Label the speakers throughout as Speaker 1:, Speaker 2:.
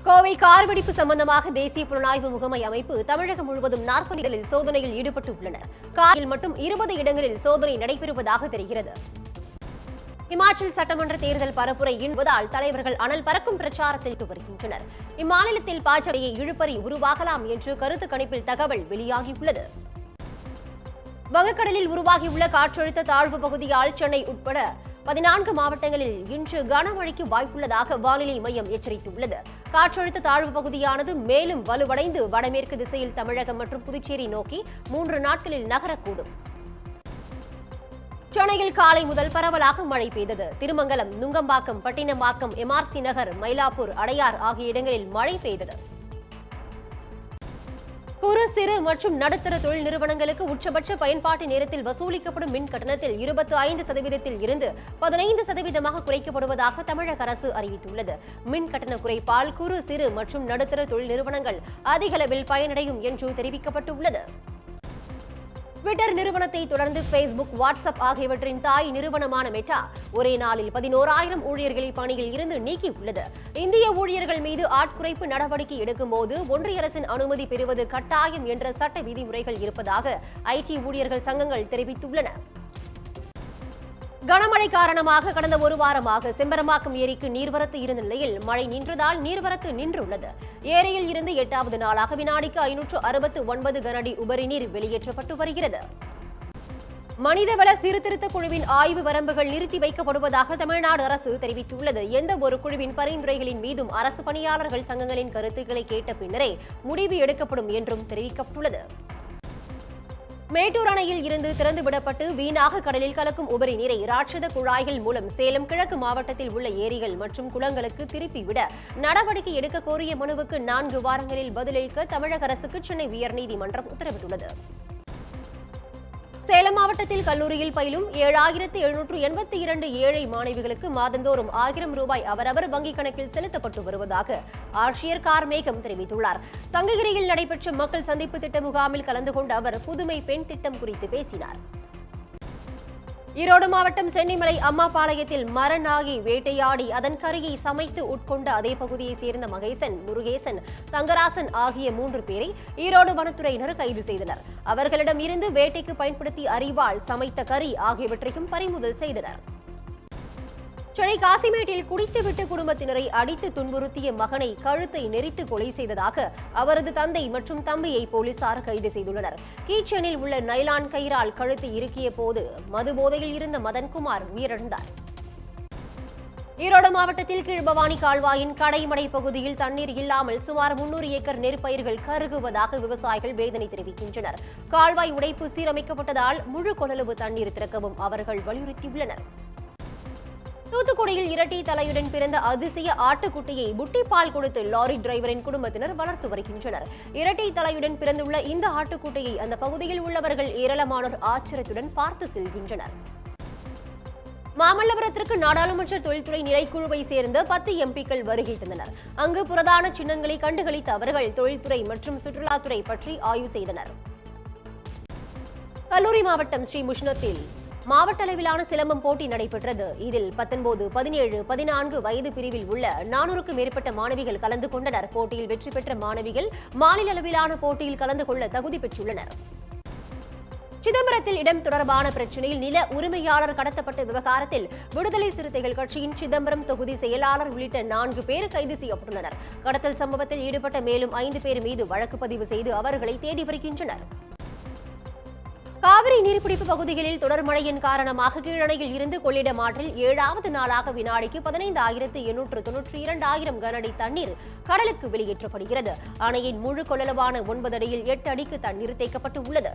Speaker 1: Kovai car வெடிப்பு சம்பந்தமாக தேசிய புலனாய்வு முகமை அமைப்பு தமிழகம் முழுவதும் நாற்பது இடங்களில் சோதனையில் ஈடுபட்டு உள்ளனர் காரில் மட்டும் இருபது இடங்களில் சோதனை நடைபெறுவதாக தெரிகிறது இமாச்சல் சட்டமன்ற தேர்தல் பரப்புரை என்பதால் தலைவர்கள் அனல் பறக்கும் பிரச்சாரத்தில் ஈடுபட்டு வருகின்றனர் இம்மாநிலத்தில் பாஜக இழுபறி உருவாகலாம் என்று கருத்து கணிப்பில் தகவல் வெளியாகியுள்ளது வங்கக்கடலில் உருவாகியுள்ள காற்றழுத்த தாழ்வு பகுதியால் சென்னை உட்பட பதினான்கு மாவட்டங்களில் இன்று கனமழைக்கு வாய்ப்புள்ளதாக வானிலை மையம் எச்சரித்துள்ளது காற்றழுத்த தாழ்வு பகுதியானது மேலும் வலுவடைந்து வடமேற்கு திசையில் தமிழகம் மற்றும் புதுச்சேரி நோக்கி மூன்று நாட்களில் நகரக்கூடும் சென்னையில் காலை முதல் பரவலாக மழை பெய்தது திருமங்கலம் நுங்கம்பாக்கம் பட்டினம்பாக்கம் எம்ஆர்சி நகர் மயிலாப்பூர் அடையார் ஆகிய இடங்களில் மழை பெய்தது குறு சிறு மற்றும் நடுத்தர தொழில் நிறுவனங்களுக்கு உச்சபட்ச பயன்பாட்டு நேரத்தில் வசூலிக்கப்படும் மின் கட்டணத்தில் இருபத்தி ஐந்து சதவீதத்தில் இருந்து பதினைந்து சதவீதமாக குறைக்கப்படுவதாக தமிழக அரசு அறிவித்துள்ளது மின் கட்டண குறைப்பால் குறு சிறு மற்றும் நடுத்தர தொழில் நிறுவனங்கள் அதிக அளவில் பயனடையும் என்று தெரிவிக்கப்பட்டுள்ளது ட்விட்டர் நிறுவனத்தை தொடர்ந்து ஃபேஸ்புக் வாட்ஸ்அப் ஆகியவற்றின் தாய் நிறுவனமான மெட்டா ஒரே நாளில் பதினோராயிரம் ஊழியர்களை பணியில் இருந்து நீக்கியுள்ளது இந்திய ஊழியர்கள் மீது ஆட்குறைப்பு நடவடிக்கை எடுக்கும்போது ஒன்றிய அரசின் அனுமதி பெறுவது கட்டாயம் என்ற சட்ட விதிமுறைகள் இருப்பதாக ஐடி ஊழியர்கள் சங்கங்கள் தெரிவித்துள்ளன கனமழை காரணமாக கடந்த ஒரு வாரமாக செம்பரமாக்கம் ஏரிக்கு நீர்வரத்து இருந்த நிலையில் மழை நின்றதால் நீர்வரத்து நின்றுள்ளது ஏரியில் இருந்து எட்டாவது நாளாக வினாடிக்கு ஐநூற்று அறுபத்து ஒன்பது கனஅடி உபரி நீர் வெளியேற்றப்பட்டு வருகிறது மனிதவள சீர்திருத்த குழுவின் ஆய்வு வரம்புகள் நிறுத்தி வைக்கப்படுவதாக தமிழ்நாடு அரசு தெரிவித்துள்ளது எந்த ஒரு குழுவின் பரிந்துரைகளின் மீதும் அரசு பணியாளர்கள் சங்கங்களின் கருத்துக்களை கேட்ட பின்னரே முடிவு எடுக்கப்படும் என்றும் தெரிவிக்கப்பட்டுள்ளது மேட்டூர் அணையில் இருந்து திறந்துவிடப்பட்டு வீணாக கடலில் கலக்கும் உபரி நீரை ராட்சத குழாய்கள் மூலம் சேலம் கிழக்கு மாவட்டத்தில் உள்ள ஏரிகள் மற்றும் குளங்களுக்கு திருப்பிவிட நடவடிக்கை எடுக்க கோரிய மனுவுக்கு நான்கு வாரங்களில் பதிலளிக்க தமிழக அரசுக்கு சென்னை உயர்நீதிமன்றம் உத்தரவிட்டுள்ளது சேலம் மாவட்டத்தில் கல்லூரியில் பயிலும் ஏழாயிரத்து எழுநூற்று எண்பத்தி இரண்டு ஏழை மாணவிகளுக்கு மாதந்தோறும் ஆயிரம் ரூபாய் அவரவர் வங்கிக் கணக்கில் செலுத்தப்பட்டு வருவதாக ஆட்சியர் கார்மேகம் தெரிவித்துள்ளார் சங்ககிரியில் நடைபெற்ற மக்கள் சந்திப்பு திட்ட முகாமில் கலந்து கொண்ட அவர் புதுமை பெண் திட்டம் குறித்து பேசினார் ஈரோடு மாவட்டம் சென்னிமலை அம்மாபாளையத்தில் மரநாகி வேட்டையாடி அதன் கறியை சமைத்து உட்கொண்ட அதே பகுதியைச் சேர்ந்த மகேசன் முருகேசன் தங்கராசன் ஆகிய மூன்று பேரை ஈரோடு வனத்துறையினர் கைது செய்தனர் அவர்களிடம் இருந்து வேட்டைக்கு பயன்படுத்திய அரிவாள் சமைத்த கறி ஆகியவற்றையும் பறிமுதல் செய்தனர் சென்னை காசிமேட்டில் குடித்துவிட்டு குடும்பத்தினரை அடித்து துன்புறுத்திய மகனை கழுத்தை நெரித்து கொலை செய்ததாக அவரது தந்தை மற்றும் தம்பியை போலீசார் கைது செய்துள்ளனர் கீச்சனில் உள்ள நைலான் கயிறால் கழுத்தை இறுக்கிய போது மது போதையில் இருந்த மதன்குமார் உயிரிழந்தார் ஈரோடு மாவட்டத்தில் கீழ்பவானி கால்வாயின் கடைமடை பகுதியில் தண்ணீர் இல்லாமல் சுமார் முன்னூறு ஏக்கர் நெற்பயிர்கள் கருகுவதாக விவசாயிகள் வேதனை தெரிவிக்கின்றனர் கால்வாய் உடைப்பு சீரமைக்கப்பட்டதால் முழு கொள்ளளவு தண்ணீர் திறக்கவும் அவர்கள் வலியுறுத்தியுள்ளனர் தூத்துக்குடியில் இரட்டை தலையுடன் பிறந்த அதிசய ஆட்டுக்குட்டியை புட்டிப்பால் கொடுத்து லாரி டிரைவரின் குடும்பத்தினர் வளர்த்து வருகின்றனர் இரட்டை தலையுடன் பிறந்துள்ள இந்த ஆட்டுக்குட்டியை அந்த பகுதியில் உள்ளவர்கள் ஏராளமானோர் ஆச்சரியத்துடன் பார்த்து செல்கின்றனர் மாமல்லபுரத்திற்கு நாடாளுமன்ற தொழில்துறை நிலைக்குழுவை சேர்ந்த பத்து எம்பிக்கள் வருகை தந்தனர் அங்கு புரதான சின்னங்களை கண்டுகளித்த அவர்கள் தொழில்துறை மற்றும் சுற்றுலாத்துறை பற்றி ஆய்வு செய்தனர் கல்லூரி மாவட்டம் ஸ்ரீ முஷ்ணத்தில் மாவட்ட அளவிலான சிலம்பம் போட்டி நடைபெற்றது இதில் பத்தொன்பது பதினேழு பதினான்கு வயது பிரிவில் உள்ள நானூறுக்கும் மேற்பட்ட மாணவிகள் கலந்து கொண்டனர் போட்டியில் வெற்றி பெற்ற மாணவிகள் மாநில அளவிலான போட்டியில் கலந்து கொள்ள தகுதி பெற்றுள்ளனர் சிதம்பரத்தில் இடம் தொடர்பான பிரச்சனையில் நில உரிமையாளர் கடத்தப்பட்ட விவகாரத்தில் விடுதலை சிறுத்தைகள் கட்சியின் சிதம்பரம் தொகுதி செயலாளர் உள்ளிட்ட நான்கு பேர் கைது செய்யப்பட்டுள்ளனர் கடத்தல் சம்பவத்தில் ஈடுபட்ட மேலும் ஐந்து பேர் மீது வழக்கு பதிவு செய்து அவர்களை தேடி வருகின்றனர் காவிரி நீர்பிடிப்பு பகுதிகளில் தொடர் மழையின் காரணமாக கீழணையில் இருந்து கொள்ளிடம் ஆற்றில் ஏழாவது நாளாக வினாடிக்கு பதினைந்து ஆயிரத்து எண்ணூற்று தொன்னூற்றி இரண்டாயிரம் கனஅடி தண்ணீர் கடலுக்கு வெளியேற்றப்படுகிறது அணையின் முழு கொள்ளளவான ஒன்பது அடியில் எட்டு அடிக்கு தண்ணீர் தேக்கப்பட்டு உள்ளது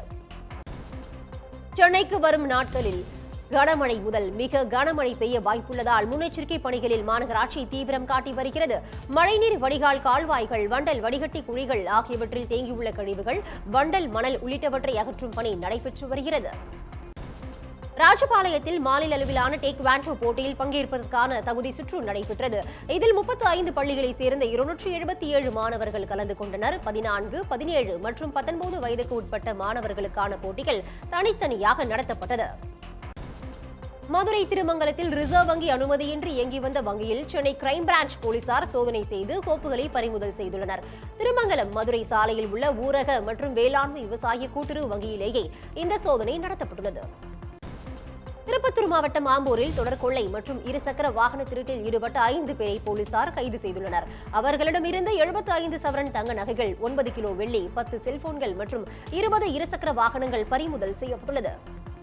Speaker 1: சென்னைக்கு வரும் நாட்களில் கனமழை முதல் மிக கனமழை பெய்ய வாய்ப்புள்ளதால் முன்னெச்சரிக்கை பணிகளில் மாநகராட்சி தீவிரம் காட்டி வருகிறது மழைநீர் வடிகால் கால்வாய்கள் வண்டல் வடிகட்டி குழிகள் ஆகியவற்றில் தேங்கியுள்ள கழிவுகள் வண்டல் மணல் உள்ளிட்டவற்றை அகற்றும் பணி நடைபெற்று வருகிறது ராஜபாளையத்தில் மாநில அளவிலான டேக் வாண்டோ போட்டியில் பங்கேற்பதற்கான தகுதி சுற்று நடைபெற்றது இதில் முப்பத்து ஐந்து பள்ளிகளைச் சேர்ந்த இருநூற்று எழுபத்தி ஏழு மாணவர்கள் கலந்து கொண்டனர் பதினான்கு பதினேழு மற்றும் பத்தொன்பது வயதுக்கு உட்பட்ட மாணவர்களுக்கான போட்டிகள் தனித்தனியாக நடத்தப்பட்டது மதுரை திருமங்கலத்தில் ரிசர்வ் வங்கி அனுமதியின்றி இயங்கி வந்த வங்கியில் சென்னை கிரைம் பிரான்ச் போலீசார் சோதனை செய்து கோப்புகளை பறிமுதல் செய்துள்ளனர் திருமங்கலம் மதுரை சாலையில் உள்ள ஊரக மற்றும் வேளாண்மை விவசாய கூட்டுறவு வங்கியிலேயே இந்த சோதனை நடத்தப்பட்டுள்ளது திருப்பத்தூர் மாவட்டம் ஆம்பூரில் தொடர் கொள்ளை மற்றும் இருசக்கர வாகன திருட்டில் ஈடுபட்ட ஐந்து பேரை போலீசார் கைது செய்துள்ளனர் அவர்களிடமிருந்து எழுபத்தி ஐந்து சவரன் தங்க நகைகள் ஒன்பது கிலோ வெள்ளி பத்து செல்போன்கள் மற்றும் இருபது இருசக்கர வாகனங்கள் பறிமுதல் செய்யப்பட்டுள்ளது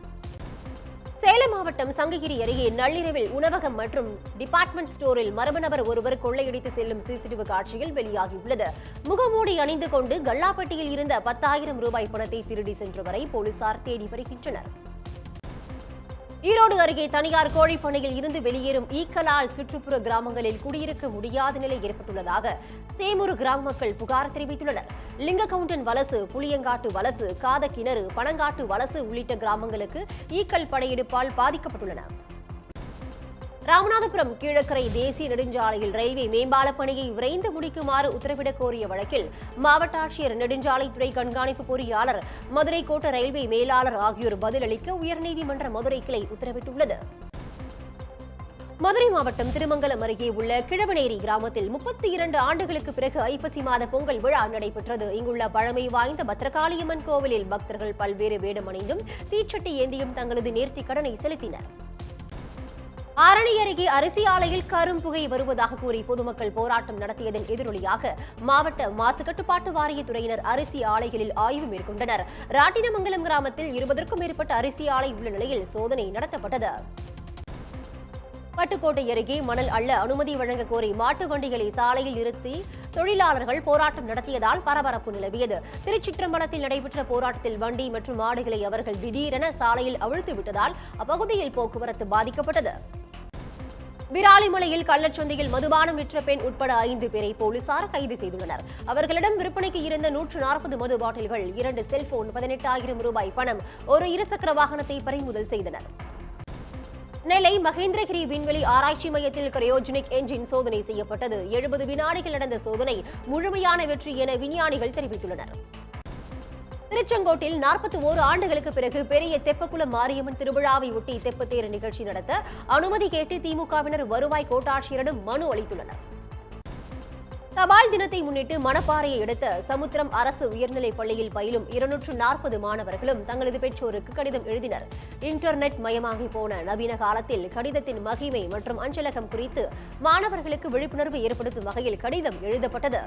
Speaker 1: சேலம் மாவட்டம் சங்ககிரி அருகே நள்ளிரவில் உணவகம் மற்றும் டிபார்ட்மெண்ட் ஸ்டோரில் மர்ம நபர் ஒருவர் கொள்ளையடித்து செல்லும் சிசிடிவி காட்சியில் வெளியாகியுள்ளது முகமூடி அணிந்து கொண்டு கல்லாப்பட்டியில் இருந்த பத்தாயிரம் ரூபாய் பணத்தை திருடி சென்றவரை போலீசார் தேடி வருகின்றனர் ஈரோடு அருகே தனியார் கோழிப்பண்ணையில் இருந்து வெளியேறும் ஈக்கலால் சுற்றுப்புற கிராமங்களில் குடியிருக்க முடியாத நிலை ஏற்பட்டுள்ளதாக சேமூர் கிராம மக்கள் புகார் தெரிவித்துள்ளனர் லிங்ககவுண்டன் வலசு புளியங்காட்டு வலசு காதக்கிணறு பனங்காட்டு வலசு உள்ளிட்ட கிராமங்களுக்கு ஈக்கள் படையெடுப்பால் பாதிக்கப்பட்டுள்ளன ராமநாதபுரம் கீழக்கரை தேசிய நெடுஞ்சாலையில் ரயில்வே மேம்பால பணியை விரைந்து முடிக்குமாறு உத்தரவிடக் கோரிய வழக்கில் மாவட்ட ஆட்சியர் நெடுஞ்சாலைத்துறை கண்காணிப்பு பொறியாளர் மதுரை கோட்ட ரயில்வே மேலாளர் ஆகியோர் பதிலளிக்க உயர்நீதிமன்ற மதுரை கிளை உத்தரவிட்டுள்ளது மதுரை மாவட்டம் திருமங்கலம் அருகே உள்ள கிழவனேரி கிராமத்தில் முப்பத்தி இரண்டு ஆண்டுகளுக்கு பிறகு ஐப்பசி மாத பொங்கல் விழா நடைபெற்றது இங்குள்ள பழமை வாய்ந்த பத்ரகாளியம்மன் கோவிலில் பக்தர்கள் பல்வேறு வேடமணிந்தும் தீச்சட்டி ஏந்தியும் தங்களது நேர்த்திக் கடனை செலுத்தினர் ஆரணி அருகே அரிசி ஆலையில் கரும்புகை வருவதாக கூறி பொதுமக்கள் போராட்டம் நடத்தியதன் எதிரொலியாக மாவட்ட மாசு கட்டுப்பாட்டு வாரியத்துறையினர் அரிசி ஆலைகளில் ஆய்வு மேற்கொண்டனர் ராட்டினமங்கலம் கிராமத்தில் இருபதற்கும் மேற்பட்ட அரிசி ஆலை உள்ள நிலையில் சோதனை நடத்தப்பட்டது பட்டுக்கோட்டை அருகே மணல் அள்ள அனுமதி வழங்க கோரி மாட்டு வண்டிகளை சாலையில் நிறுத்தி தொழிலாளர்கள் போராட்டம் நடத்தியதால் பரபரப்பு நிலவியது திருச்சிற்றம்பலத்தில் நடைபெற்ற போராட்டத்தில் வண்டி மற்றும் மாடுகளை அவர்கள் திடீரென சாலையில் அவிழ்த்து விட்டதால் அப்பகுதியில் போக்குவரத்து பாதிக்கப்பட்டது விராலிமலையில் கள்ளச்சந்தையில் மதுபானம் விற்ற பெண் உட்பட ஐந்து பேரை போலீசார் கைது செய்துள்ளனர் அவர்களிடம் விற்பனைக்கு இருந்த நூற்று நாற்பது மது பாட்டில்கள் இரண்டு செல்போன் பதினெட்டாயிரம் ரூபாய் பணம் ஒரு இருசக்கர வாகனத்தை பறிமுதல் செய்தனர் நெல்லை மகேந்திரகிரி விண்வெளி ஆராய்ச்சி மையத்தில் கிரையோஜெனிக் என்ஜின் சோதனை செய்யப்பட்டது எழுபது வினாடிகள் நடந்த சோதனை முழுமையான வெற்றி என விஞ்ஞானிகள் தெரிவித்துள்ளனர் திருச்செங்கோட்டில் நாற்பத்தி ஓரு ஆண்டுகளுக்கு பிறகு பெரிய தெப்பக்குளம் மாரியம்மன் திருவிழாவை ஒட்டி தெப்பத்தேர் நிகழ்ச்சி நடத்த அனுமதி கேட்டு திமுகவினர் வருவாய் கோட்டாட்சியரிடம் மனு அளித்துள்ளனர் தபால் தினத்தை முன்னிட்டு மணப்பாறையை அடுத்த சமுத்திரம் அரசு உயர்நிலைப் பள்ளியில் பயிலும் இருநூற்று நாற்பது மாணவர்களும் தங்களது பெற்றோருக்கு கடிதம் எழுதினர் இன்டர்நெட் மயமாகி போன நவீன காலத்தில் கடிதத்தின் மகிமை மற்றும் அஞ்சலகம் குறித்து மாணவர்களுக்கு விழிப்புணர்வு ஏற்படுத்தும் வகையில் கடிதம் எழுதப்பட்டது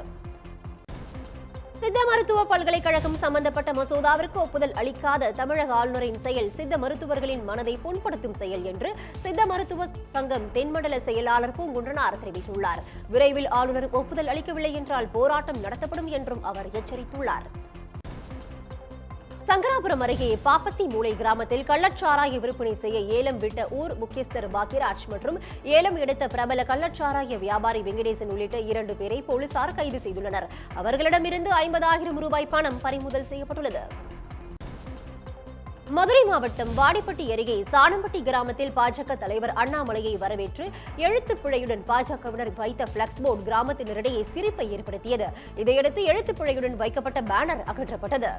Speaker 1: சித்த மருத்துவ பல்கலைக்கழகம் சம்பந்தப்பட்ட மசோதாவிற்கு ஒப்புதல் அளிக்காத தமிழக ஆளுநரின் செயல் சித்த மருத்துவர்களின் மனதை புண்படுத்தும் செயல் என்று சித்த மருத்துவ சங்கம் தென்மண்டல செயலாளர் பூங்குன்றனார் தெரிவித்துள்ளார் விரைவில் ஆளுநர் ஒப்புதல் அளிக்கவில்லை என்றால் போராட்டம் நடத்தப்படும் என்றும் அவர் எச்சரித்துள்ளார் சங்கராபுரம் அருகே பாப்பத்தி மூலை கிராமத்தில் கள்ளச்சாராய விற்பனை செய்ய ஏலம் விட்ட ஊர் முக்கியஸ்தர் பாக்கியராஜ் மற்றும் ஏலம் எடுத்த பிரபல கள்ளச்சாராய வியாபாரி வெங்கடேசன் உள்ளிட்ட இரண்டு பேரை போலீசார் கைது செய்துள்ளனர் அவர்களிடமிருந்து ஐம்பதாயிரம் ரூபாய் பணம் பறிமுதல் செய்யப்பட்டுள்ளது மதுரை மாவட்டம் வாடிப்பட்டி அருகே சாணம்பட்டி கிராமத்தில் பாஜக தலைவர் அண்ணாமலையை வரவேற்று எழுத்துப் பிழையுடன் பாஜகவினர் வைத்த பிளக்ஸ் போர்டு கிராமத்தினரிடையே சிரிப்பை ஏற்படுத்தியது இதையடுத்து எழுத்துப் பிழையுடன் வைக்கப்பட்ட பேனர் அகற்றப்பட்டது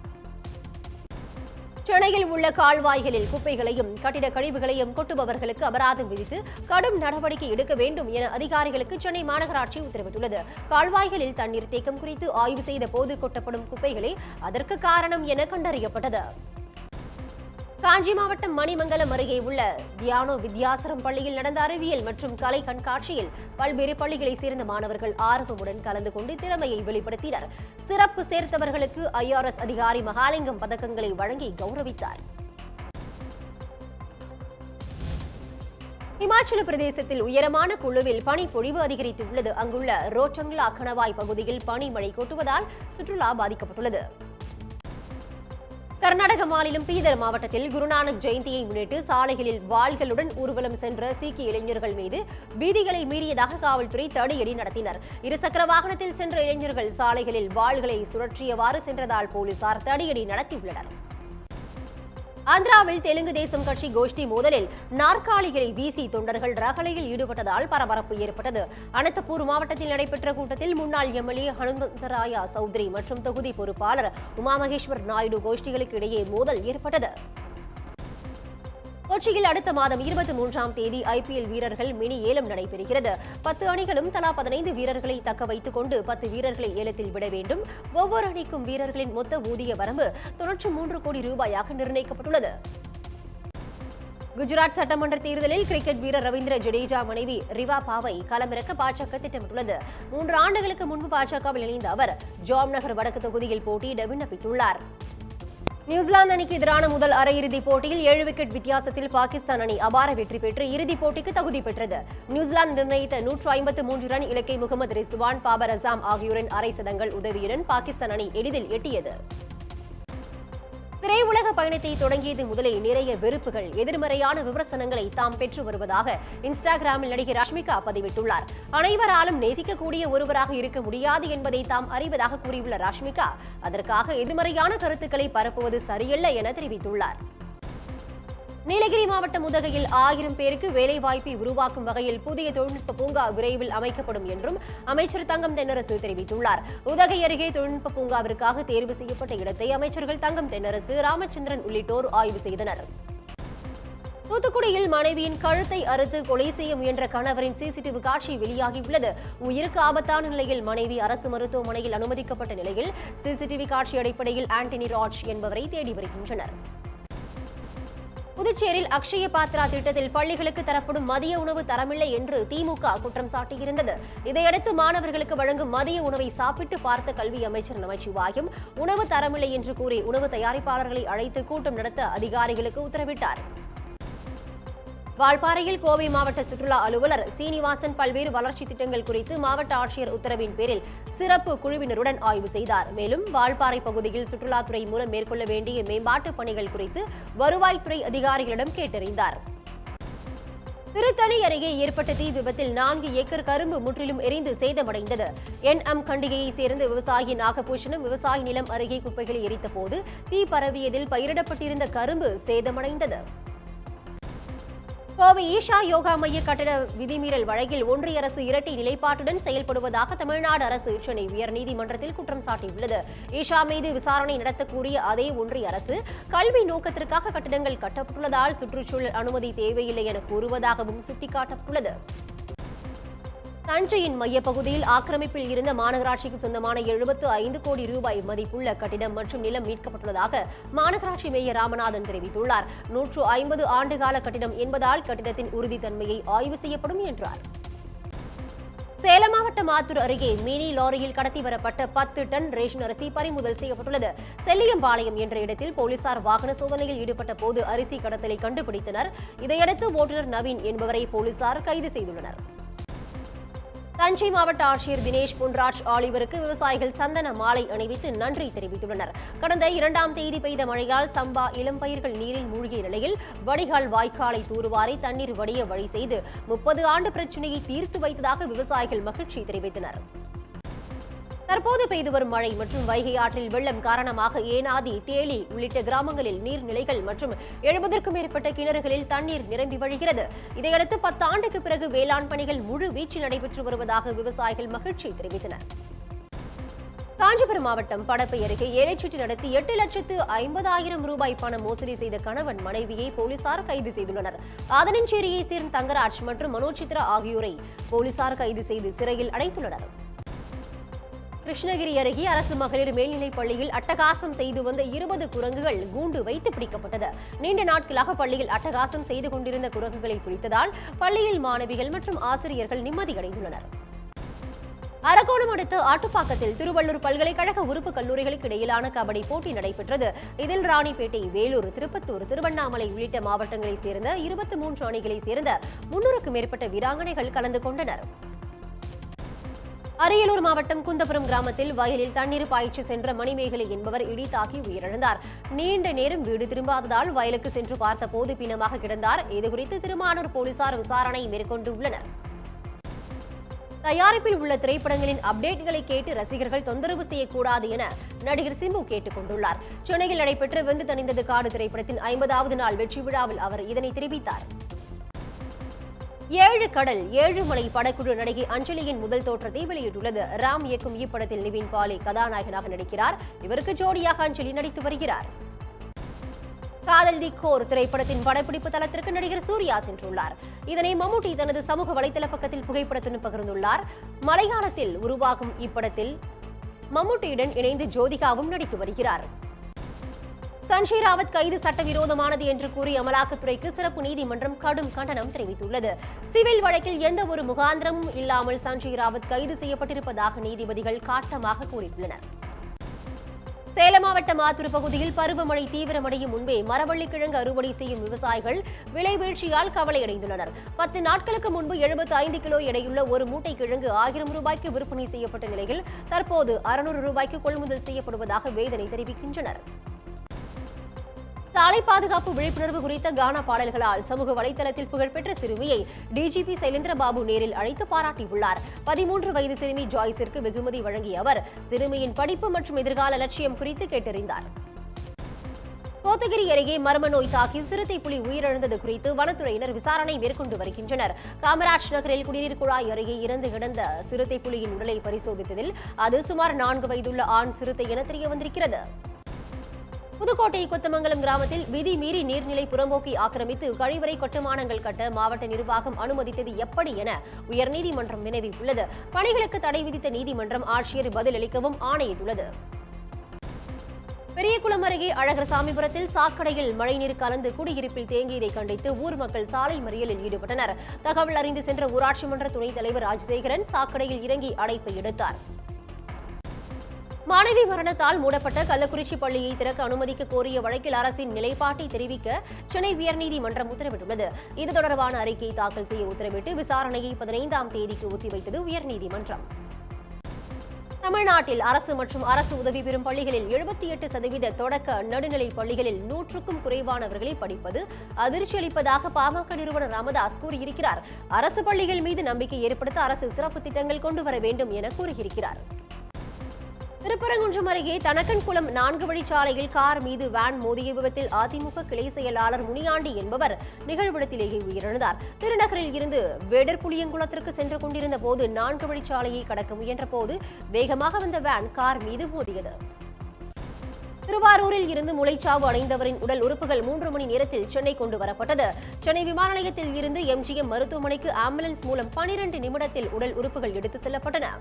Speaker 1: சென்னையில் உள்ள கால்வாய்களில் குப்பைகளையும் கட்டிட கழிவுகளையும் கொட்டுபவர்களுக்கு அபராதம் விதித்து கடும் நடவடிக்கை எடுக்க வேண்டும் என அதிகாரிகளுக்கு சென்னை மாநகராட்சி உத்தரவிட்டுள்ளது கால்வாய்களில் தண்ணீர் தேக்கம் குறித்து ஆய்வு செய்த போது கொட்டப்படும் குப்பைகளே அதற்கு காரணம் என கண்டறியப்பட்டது காஞ்சி மாவட்டம் மணிமங்கலம் அருகே உள்ள தியானோ வித்யாசரம் பள்ளியில் நடந்த அறிவியல் மற்றும் கலை கண்காட்சியில் பல்வேறு பள்ளிகளைச் சேர்ந்த மாணவர்கள் ஆர்வமுடன் கலந்து கொண்டு திறமையை வெளிப்படுத்தினர் சிறப்பு சேர்த்தவர்களுக்கு ஐஆர்எஸ் அதிகாரி மகாலிங்கம் பதக்கங்களை வழங்கி கௌரவித்தார் இமாச்சல பிரதேசத்தில் உயரமான குழுவில் பனிப்பொழிவு அதிகரித்துள்ளது அங்குள்ள ரோட்டங்லா கணவாய் பகுதியில் பனிமழை கொட்டுவதால் சுற்றுலா பாதிக்கப்பட்டுள்ளது கர்நாடக மாநிலம் பீதர் மாவட்டத்தில் குருநானக் ஜெயந்தியை முன்னிட்டு சாலைகளில் வாள்களுடன் ஊர்வலம் சென்ற சீக்கிய இளைஞர்கள் மீது வீதிகளை மீறியதாக காவல்துறை தடியடி நடத்தினர் இருசக்கர வாகனத்தில் சென்ற இளைஞர்கள் சாலைகளில் வாள்களை சுழற்றியவாறு சென்றதால் போலீசார் தடியடி நடத்தியுள்ளனர் ஆந்திராவில் தெலுங்கு தேசம் கட்சி கோஷ்டி மோதலில் நாற்காலிகளை வீசி தொண்டர்கள் ரகளையில் ஈடுபட்டதால் பரபரப்பு ஏற்பட்டது அனந்தபூர் மாவட்டத்தில் நடைபெற்ற கூட்டத்தில் முன்னாள் எம்எல்ஏ ஹனுமந்தராயா சௌத்ரி மற்றும் தொகுதி பொறுப்பாளர் உமா மகேஸ்வர் நாயுடு கோஷ்டிகளுக்கு இடையே மோதல் ஏற்பட்டது கொச்சியில் அடுத்த மாதம் இருபத்தி மூன்றாம் தேதி ஐபிஎல் வீரர்கள் மினி ஏலம் நடைபெறுகிறது பத்து அணிகளும் தலா பதினைந்து வீரர்களை தக்க வைத்துக் கொண்டு பத்து வீரர்களை ஏலத்தில் விட வேண்டும் ஒவ்வொரு அணிக்கும் வீரர்களின் மொத்த ஊதிய வரம்பு தொன்னூற்று மூன்று கோடி ரூபாயாக நிர்ணயிக்கப்பட்டுள்ளது குஜராத் சட்டமன்ற தேர்தலில் கிரிக்கெட் வீரர் ரவீந்திர ஜடேஜா மனைவி ரிவா பாவை களமிறக்க பாஜக திட்டமிட்டுள்ளது மூன்று ஆண்டுகளுக்கு முன்பு பாஜகவில் இணைந்த அவர் ஜாம்நகர் வடக்கு தொகுதியில் போட்டியிட விண்ணப்பித்துள்ளார் நியூசிலாந்து அணிக்கு எதிரான முதல் அரையிறுதிப் போட்டியில் ஏழு விக்கெட் வித்தியாசத்தில் பாகிஸ்தான் அணி அபார வெற்றி பெற்று இறுதிப் போட்டிக்கு தகுதி பெற்றது நியூசிலாந்து நிர்ணயித்த நூற்று ஐம்பத்து மூன்று ரன் இலக்கை முகமது ரிஸ்வான் பாபர் அசாம் ஆகியோரின் அரை சதங்கள் உதவியுடன் பாகிஸ்தான் அணி எளிதில் எட்டியது திரையுலக பயணத்தை தொடங்கியது முதலே நிறைய வெறுப்புகள் எதிர்மறையான விமர்சனங்களை தாம் பெற்று வருவதாக இன்ஸ்டாகிராமில் நடிகை ரஷ்மிகா பதிவிட்டுள்ளார் அனைவராலும் நேசிக்கக்கூடிய ஒருவராக இருக்க முடியாது என்பதை தாம் அறிவதாக கூறியுள்ள ரஷ்மிகா அதற்காக எதிர்மறையான கருத்துக்களை பரப்புவது சரியல்ல என தெரிவித்துள்ளார் நீலகிரி மாவட்டம் உதகையில் ஆயிரம் பேருக்கு வேலைவாய்ப்பை உருவாக்கும் வகையில் புதிய தொழில்நுட்ப பூங்கா விரைவில் அமைக்கப்படும் என்றும் அமைச்சர் தங்கம் தென்னரசு தெரிவித்துள்ளார் உதகை அருகே தொழில்நுட்ப பூங்காவிற்காக தேர்வு செய்யப்பட்ட இடத்தை அமைச்சர்கள் தங்கம் தென்னரசு ராமச்சந்திரன் உள்ளிட்டோர் ஆய்வு செய்தனர் தூத்துக்குடியில் மனைவியின் கழுத்தை அறுத்து கொலை செய்ய முயன்ற கணவரின் சிசிடிவி காட்சி வெளியாகியுள்ளது உயிருக்கு ஆபத்தான நிலையில் மனைவி அரசு மருத்துவமனையில் அனுமதிக்கப்பட்ட நிலையில் சிசிடிவி காட்சி அடிப்படையில் ஆண்டனி ராஜ் என்பவரை தேடி வருகின்றனர் புதுச்சேரியில் அக்ஷய பாத்ரா திட்டத்தில் பள்ளிகளுக்கு தரப்படும் மதிய உணவு தரமில்லை என்று திமுக குற்றம் சாட்டியிருந்தது இதையடுத்து மாணவர்களுக்கு வழங்கும் மதிய உணவை சாப்பிட்டு பார்த்த கல்வி அமைச்சர் நமச்சிவாயம் உணவு தரமில்லை என்று கூறி உணவு தயாரிப்பாளர்களை அழைத்து கூட்டம் நடத்த அதிகாரிகளுக்கு உத்தரவிட்டார் வால்பாறையில் கோவை மாவட்ட சுற்றுலா அலுவலர் சீனிவாசன் பல்வேறு வளர்ச்சி திட்டங்கள் குறித்து மாவட்ட ஆட்சியர் உத்தரவின் பேரில் சிறப்பு குழுவினருடன் ஆய்வு செய்தார் மேலும் வால்பாறை பகுதியில் சுற்றுலாத்துறை மூலம் மேற்கொள்ள வேண்டிய மேம்பாட்டு பணிகள் குறித்து வருவாய்த்துறை அதிகாரிகளிடம் கேட்டறிந்தார் திருத்தணி அருகே ஏற்பட்ட தீ விபத்தில் நான்கு ஏக்கர் கரும்பு முற்றிலும் எரிந்து சேதமடைந்தது என் எம் கண்டிகையை சேர்ந்த விவசாயி நாகபூஷணம் விவசாய நிலம் அருகே குப்பைகளை எரித்த போது தீ பரவியதில் பயிரிடப்பட்டிருந்த கரும்பு சேதமடைந்தது கோவை ஈஷா யோகா மைய கட்டட விதிமீறல் வழக்கில் ஒன்றிய அரசு இரட்டை நிலைப்பாட்டுடன் செயல்படுவதாக தமிழ்நாடு அரசு சென்னை உயர்நீதிமன்றத்தில் குற்றம் சாட்டியுள்ளது ஈஷா மீது விசாரணை நடத்தக்கூடிய அதே ஒன்றிய அரசு கல்வி நோக்கத்திற்காக கட்டடங்கள் கட்டப்பட்டுள்ளதால் சுற்றுச்சூழல் அனுமதி தேவையில்லை என கூறுவதாகவும் சுட்டிக்காட்டப்பட்டுள்ளது தஞ்சையின் மையப்பகுதியில் ஆக்கிரமிப்பில் இருந்த மாநகராட்சிக்கு சொந்தமான எழுபத்து ஐந்து கோடி ரூபாய் மதிப்புள்ள கட்டிடம் மற்றும் நிலம் மீட்கப்பட்டுள்ளதாக மாநகராட்சி மேயர் ராமநாதன் தெரிவித்துள்ளார் நூற்று ஐம்பது ஆண்டுகால கட்டிடம் என்பதால் கட்டிடத்தின் உறுதித்தன்மையை ஆய்வு செய்யப்படும் என்றார் சேலம் மாவட்டம் ஆத்தூர் அருகே மினி லாரியில் கடத்தி வரப்பட்ட பத்து டன் ரேஷன் அரிசி பறிமுதல் செய்யப்பட்டுள்ளது செல்லியம்பாளையம் என்ற இடத்தில் போலீசார் வாகன சோதனையில் ஈடுபட்ட போது அரிசி கடத்தலை கண்டுபிடித்தனர் இதையடுத்து ஓட்டுநர் நவீன் என்பவரை போலீசார் கைது செய்துள்ளனர் தஞ்சை மாவட்ட ஆட்சியர் தினேஷ் பொன்ராஜ் ஆலிவருக்கு விவசாயிகள் சந்தன மாலை அணிவித்து நன்றி தெரிவித்துள்ளனர் கடந்த இரண்டாம் தேதி பெய்த மழையால் சம்பா இளம் பயிர்கள் நீரில் மூழ்கிய நிலையில் வடிகால் வாய்க்காலை தூர்வாரி தண்ணீர் வடிய வழி செய்து முப்பது ஆண்டு பிரச்சினையை தீர்த்து வைத்ததாக விவசாயிகள் மகிழ்ச்சி தெரிவித்தனர் தற்போது பெய்து வரும் மழை மற்றும் வைகை ஆற்றில் வெள்ளம் காரணமாக ஏனாதி தேலி உள்ளிட்ட கிராமங்களில் நீர்நிலைகள் மற்றும் எழுபதற்கும் மேற்பட்ட கிணறுகளில் தண்ணீர் நிரம்பி வழிகிறது இதையடுத்து பத்து ஆண்டுக்கு பிறகு வேளாண் பணிகள் முழு வீச்சில் நடைபெற்று வருவதாக விவசாயிகள் மகிழ்ச்சி தெரிவித்தனர் காஞ்சிபுரம் மாவட்டம் படப்பை அருகே ஏழைச்சீட்டு நடத்தி எட்டு லட்சத்து ஐம்பதாயிரம் ரூபாய் பணம் மோசடி செய்த கணவன் மனைவியை போலீசார் கைது செய்துள்ளனர் ஆதனஞ்சேரியை சேர்ந்த தங்கராஜ் மற்றும் மனோஜ் சித்ரா ஆகியோரை போலீசார் கைது செய்து சிறையில் அடைத்துள்ளனர் கிருஷ்ணகிரி அருகே அரசு மகளிர் மேல்நிலைப் பள்ளியில் அட்டகாசம் செய்து வந்த இருபது குரங்குகள் கூண்டு வைத்து பிடிக்கப்பட்டது நீண்ட நாட்களாக பள்ளியில் அட்டகாசம் செய்து கொண்டிருந்த குரங்குகளை பிடித்ததால் பள்ளியில் மாணவிகள் மற்றும் ஆசிரியர்கள் நிம்மதியடைந்துள்ளனர் அரக்கோணம் அடுத்த ஆட்டுப்பாக்கத்தில் திருவள்ளூர் பல்கலைக்கழக உறுப்பு கல்லூரிகளுக்கு இடையிலான கபடி போட்டி நடைபெற்றது இதில் ராணிப்பேட்டை வேலூர் திருப்பத்தூர் திருவண்ணாமலை உள்ளிட்ட மாவட்டங்களைச் சேர்ந்த இருபத்தி மூன்று அணிகளைச் சேர்ந்த முன்னூறுக்கும் மேற்பட்ட வீராங்கனைகள் கலந்து கொண்டனர் அரியலூர் மாவட்டம் குந்தபுரம் கிராமத்தில் வயலில் தண்ணீர் பாய்ச்சி சென்ற மணிமேகலை என்பவர் இடி தாக்கி உயிரிழந்தார் நீண்ட நேரம் வீடு திரும்பாததால் வயலுக்கு சென்று பார்த்தபோது பிணமாக கிடந்தார் இதுகுறித்து திருமானூர் போலீசார் விசாரணை மேற்கொண்டு உள்ளனர் தயாரிப்பில் உள்ள திரைப்படங்களின் அப்டேட்களை கேட்டு ரசிகர்கள் தொந்தரவு செய்யக்கூடாது என நடிகர் சிம்பு கேட்டுக் கொண்டுள்ளார் சென்னையில் நடைபெற்ற வெந்து தணிந்தது காடு திரைப்படத்தின் ஐம்பதாவது நாள் வெற்றி விழாவில் அவர் இதனை தெரிவித்தார் ஏழு கடல் ஏழு மலை படக்குழு நடிகை அஞ்சலியின் முதல் தோற்றத்தை வெளியிட்டுள்ளது ராம் இயக்கும் இப்படத்தில் நிவின் பாலி கதாநாயகனாக நடிக்கிறார் இவருக்கு ஜோடியாக அஞ்சலி நடித்து வருகிறார் காதல் தி கோர் திரைப்படத்தின் படப்பிடிப்பு தளத்திற்கு நடிகர் சூர்யா சென்றுள்ளார் இதனை மம்முட்டி தனது சமூக வலைதள பக்கத்தில் புகைப்படத்துடன் பகிர்ந்துள்ளார் மலையாளத்தில் உருவாகும் இப்படத்தில் மம்முட்டியுடன் இணைந்து ஜோதிகாவும் நடித்து வருகிறார் சஞ்சய் ராவத் கைது சட்டவிரோதமானது என்று கூறி அமலாக்கத்துறைக்கு சிறப்பு நீதிமன்றம் கடும் கண்டனம் தெரிவித்துள்ளது சிவில் வழக்கில் எந்த ஒரு முகாந்திரமும் இல்லாமல் சஞ்சய் ராவத் கைது செய்யப்பட்டிருப்பதாக நீதிபதிகள் காட்டமாக கூறியுள்ளனர் சேலம் மாவட்டம் ஆத்தூர் பகுதியில் பருவமழை தீவிரமடையும் முன்பே மரவள்ளிக்கிழங்கு அறுவடை செய்யும் விவசாயிகள் விலை வீழ்ச்சியால் கவலையடைந்துள்ளனர் பத்து நாட்களுக்கு முன்பு எழுபத்தி ஐந்து கிலோ எடையுள்ள ஒரு மூட்டை கிழங்கு ஆயிரம் ரூபாய்க்கு விற்பனை செய்யப்பட்ட நிலையில் தற்போது அறுநூறு ரூபாய்க்கு கொள்முதல் செய்யப்படுவதாக வேதனை தெரிவிக்கின்றனர் சாலை பாதுகாப்பு விழிப்புணர்வு குறித்த கானா பாடல்களால் சமூக வலைதளத்தில் புகழ்பெற்ற சிறுமியை டிஜிபி சைலேந்திரபாபு நேரில் அழைத்து பாராட்டியுள்ளார் பதிமூன்று வயது சிறுமி ஜாய்ஸிற்கு வெகுமதி வழங்கிய அவர் சிறுமியின் படிப்பு மற்றும் எதிர்கால லட்சியம் குறித்து கேட்டறிந்தார் கோத்தகிரி அருகே மர்ம நோய் தாக்கி சிறுத்தை புலி உயிரிழந்தது குறித்து வனத்துறையினர் விசாரணை மேற்கொண்டு வருகின்றனர் காமராஜ் நகரில் குடிநீர் குழாய் அருகே இறந்து கிடந்த சிறுத்தை புலியின் உடலை பரிசோதித்ததில் அது சுமார் நான்கு வயதுள்ள ஆண் சிறுத்தை என தெரிய வந்திருக்கிறது புதுக்கோட்டை கொத்தமங்கலம் கிராமத்தில் விதி மீறி நீர்நிலை புறம்போக்கி ஆக்கிரமித்து கழிவறை கட்டுமானங்கள் கட்ட மாவட்ட நிர்வாகம் அனுமதித்தது எப்படி என உயர்நீதிமன்றம் வினவியுள்ளது பணிகளுக்கு தடை விதித்த நீதிமன்றம் ஆட்சியர் பதிலளிக்கவும் ஆணையிட்டுள்ளது பெரியகுளம் அருகே அழகர் சாமிபுரத்தில் சாக்கடையில் மழைநீர் கலந்து குடியிருப்பில் தேங்கியதை கண்டித்து ஊர் மக்கள் சாலை மறியலில் ஈடுபட்டனர் தகவல் அறிந்து சென்ற ஊராட்சி மன்ற துணைத் தலைவர் ராஜசேகரன் சாக்கடையில் இறங்கி அடைப்பை எடுத்தார் மாணவி மரணத்தால் மூடப்பட்ட கள்ளக்குறிச்சி பள்ளியை திறக்க அனுமதிக்க கோரிய வழக்கில் அரசின் நிலைப்பாட்டை தெரிவிக்க சென்னை உயர்நீதிமன்றம் உத்தரவிட்டுள்ளது இது தொடர்பான அறிக்கை தாக்கல் செய்ய உத்தரவிட்டு விசாரணையை பதினைந்தாம் தேதிக்கு ஒத்திவைத்தது உயர்நீதிமன்றம் தமிழ்நாட்டில் அரசு மற்றும் அரசு உதவி பெறும் பள்ளிகளில் எழுபத்தி எட்டு சதவீத தொடக்க நடுநிலை பள்ளிகளில் நூற்றுக்கும் குறைவானவர்களை படிப்பது அதிர்ச்சி அளிப்பதாக பாமக நிறுவனர் ராமதாஸ் கூறியிருக்கிறார் அரசு பள்ளிகள் மீது நம்பிக்கை ஏற்படுத்த அரசு சிறப்பு திட்டங்கள் கொண்டு வர வேண்டும் என கூறியிருக்கிறார் திருப்பரங்குன்றம் அருகே தனக்கன்குளம் நான்கு வழிச்சாலையில் கார் மீது வேன் மோதிய விபத்தில் அதிமுக கிளை செயலாளர் முனியாண்டி என்பவர் நிகழ்விடத்திலேயே உயிரிழந்தார் திருநகரில் இருந்து வேடர் புளியங்குளத்திற்கு சென்று கொண்டிருந்த போது நான்கு வழிச்சாலையை கடக்க முயன்ற போது வேகமாக வந்த வேன் கார் மீது மோதியது திருவாரூரில் இருந்து முளைச்சாவு அடைந்தவரின் உடல் உறுப்புகள் மூன்று மணி நேரத்தில் சென்னை கொண்டு வரப்பட்டது சென்னை விமான நிலையத்தில் இருந்து எம்ஜிஎம் மருத்துவமனைக்கு ஆம்புலன்ஸ் மூலம் பனிரெண்டு நிமிடத்தில் உடல் உறுப்புகள் எடுத்துச் செல்லப்பட்டன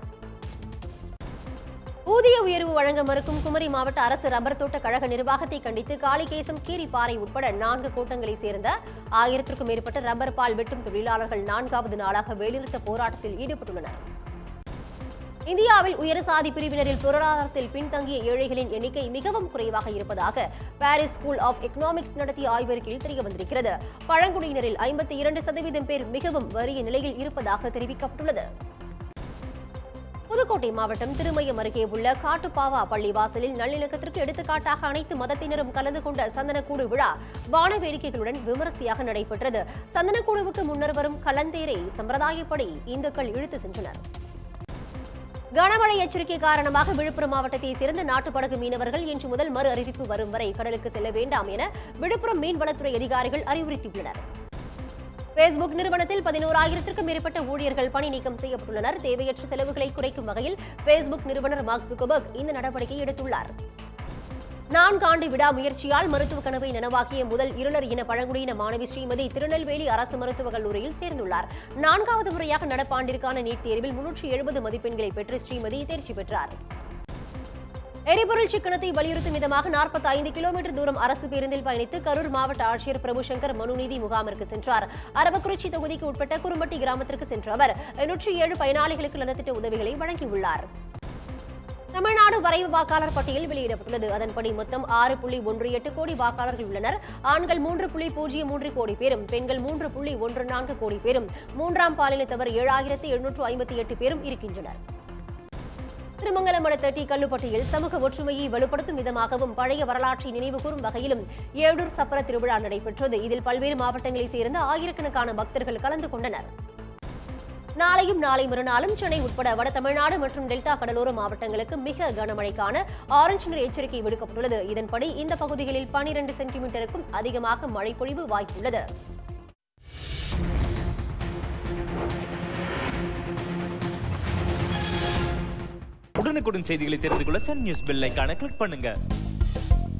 Speaker 1: ஊதிய உயர்வு வழங்க மறுக்கும் குமரி மாவட்ட அரசு ரப்பர் தோட்ட கழக நிர்வாகத்தை கண்டித்து காளிகேசம் கீரிப்பாறை உட்பட நான்கு கூட்டங்களைச் சேர்ந்த ஆயிரத்திற்கும் மேற்பட்ட ரப்பர் பால் வெட்டும் தொழிலாளர்கள் நான்காவது நாளாக வேலைநிறுத்த போராட்டத்தில் ஈடுபட்டுள்ளனர் இந்தியாவில் உயர் சாதி பிரிவினரில் பொருளாதாரத்தில் பின்தங்கிய ஏழைகளின் எண்ணிக்கை மிகவும் குறைவாக இருப்பதாக பாரிஸ் ஸ்கூல் ஆஃப் எக்கனாமிக்ஸ் நடத்திய ஆய்வறிக்கையில் தெரிய வந்திருக்கிறது பழங்குடியினரில் ஐம்பத்தி இரண்டு சதவீதம் பேர் மிகவும் வறிய நிலையில் இருப்பதாக தெரிவிக்கப்பட்டுள்ளது புதுக்கோட்டை மாவட்டம் திருமயம் அருகே உள்ள காட்டுப்பாவா பள்ளி வாசலில் நல்லிணக்கத்திற்கு எடுத்துக்காட்டாக அனைத்து மதத்தினரும் கலந்து கொண்ட சந்தனக்கூடு விழா வான வேடிக்கைகளுடன் விமரிசையாக நடைபெற்றது சந்தனக்கூடுவுக்கு முன்னர் வரும் கலந்தேரை சம்பிரதாயப்படி இந்துக்கள் இழுத்து சென்றனர் கனமழை எச்சரிக்கை காரணமாக விழுப்புரம் மாவட்டத்தை சேர்ந்த நாட்டுப்படகு மீனவர்கள் இன்று முதல் மறு அறிவிப்பு வரும் வரை கடலுக்கு செல்ல வேண்டாம் என விழுப்புரம் மீன்வளத்துறை அதிகாரிகள் அறிவுறுத்தியுள்ளனர் பேஸ்புக் நிறுவனத்தில் பதினோராயிரத்திற்கும் மேற்பட்ட ஊழியர்கள் பணி நீக்கம் செய்யப்பட்டுள்ளனர் தேவையற்ற செலவுகளை குறைக்கும் வகையில் பேஸ்புக் நிறுவனர் மார்க் சுகபர்க் இந்த நடவடிக்கை எடுத்துள்ளார் நான்காண்டு விடாமுயற்சியால் மருத்துவ கனவை நனவாக்கிய முதல் இருளர் இன பழங்குடியின மாணவி ஸ்ரீமதி திருநெல்வேலி அரசு மருத்துவக் கல்லூரியில் சேர்ந்துள்ளார் நான்காவது முறையாக நடப்பாண்டிற்கான நீட் தேர்வில் முன்னூற்றி எழுபது மதிப்பெண்களை பெற்று ஸ்ரீமதி தேர்ச்சி பெற்றார் எரிபொருள் சிக்கனத்தை வலியுறுத்தும் விதமாக 45 கிலோமீட்டர் தூரம் அரசு பேருந்தில் பயணித்து கரூர் மாவட்ட ஆட்சியர் பிரபுசங்கர் மனுநீதி முகாமிற்கு சென்றார் அரவக்குறிச்சி தொகுதிக்கு உட்பட்ட குரும்பட்டி கிராமத்திற்கு சென்ற அவர் நூற்றி ஏழு பயனாளிகளுக்கு நலத்திட்ட உதவிகளை வழங்கியுள்ளார் தமிழ்நாடு வரைவு வாக்காளர் பட்டியல் வெளியிடப்பட்டுள்ளது அதன்படி மொத்தம் ஆறு புள்ளி ஒன்று எட்டு கோடி வாக்காளர்கள் உள்ளனர் ஆண்கள் மூன்று புள்ளி பூஜ்ஜியம் மூன்று கோடி பேரும் பெண்கள் மூன்று புள்ளி ஒன்று நான்கு கோடி பேரும் மூன்றாம் பாலினத்தவர் ஏழாயிரத்து எழுநூற்று ஐம்பத்தி எட்டு பேரும் இருக்கின்றனர் திருமங்கலம் அடுத்த டி கல்லுப்பட்டியில் சமூக ஒற்றுமையை வலுப்படுத்தும் விதமாகவும் பழைய வரலாற்றை நினைவுகூரும் வகையிலும் ஏழூர் சப்பர திருவிழா நடைபெற்றது இதில் பல்வேறு மாவட்டங்களைச் சேர்ந்த ஆயிரக்கணக்கான பக்தர்கள் கலந்து கொண்டனர் நாளையும் நாளை மறுநாளும் சென்னை உட்பட வட தமிழ்நாடு மற்றும் டெல்டா கடலோர மாவட்டங்களுக்கு மிக கனமழைக்கான ஆரஞ்சு நிற எச்சரிக்கை விடுக்கப்பட்டுள்ளது இதன்படி இந்த பகுதிகளில் பனிரெண்டு சென்டிமீட்டருக்கும் அதிகமாக மழை பொழிவு வாய்ப்புள்ளது
Speaker 2: உடனுக்குடன் செய்திகளை தெரிந்து கொள்ள சன் நியூஸ் பெல் ஐகானை கிளிக் பண்ணுங்க